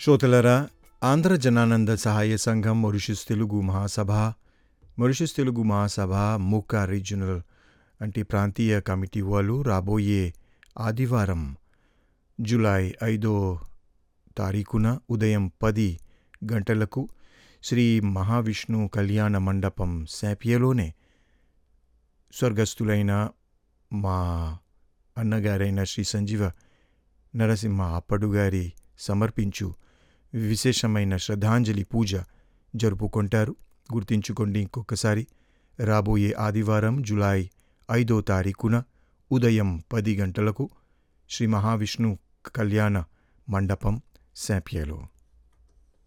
శ్రోతలరా Andhra Janananda Sahaya Sangham Mauritius Telugu Mahasabha Mauritius Telugu Mahasabha మూకా regional అంటే ప్రాంతీయ కమిటీ వాళ్ళు రాబోయే ఆదివారం జూలై ఐదో తారీఖున ఉదయం పది గంటలకు శ్రీ మహావిష్ణు కళ్యాణ మండపం శాపియలోనే స్వర్గస్థులైన మా అన్నగారైన శ్రీ సంజీవ నరసింహ అప్పడు గారి సమర్పించు విశేషమైన శ్రద్ధాంజలి పూజ జరుపుకుంటారు గుర్తించుకోండి ఇంకొకసారి రాబోయే ఆదివారం జూలై ఐదో తారీఖున ఉదయం పది గంటలకు శ్రీ మహావిష్ణు కళ్యాణ మండపం శాప్యలో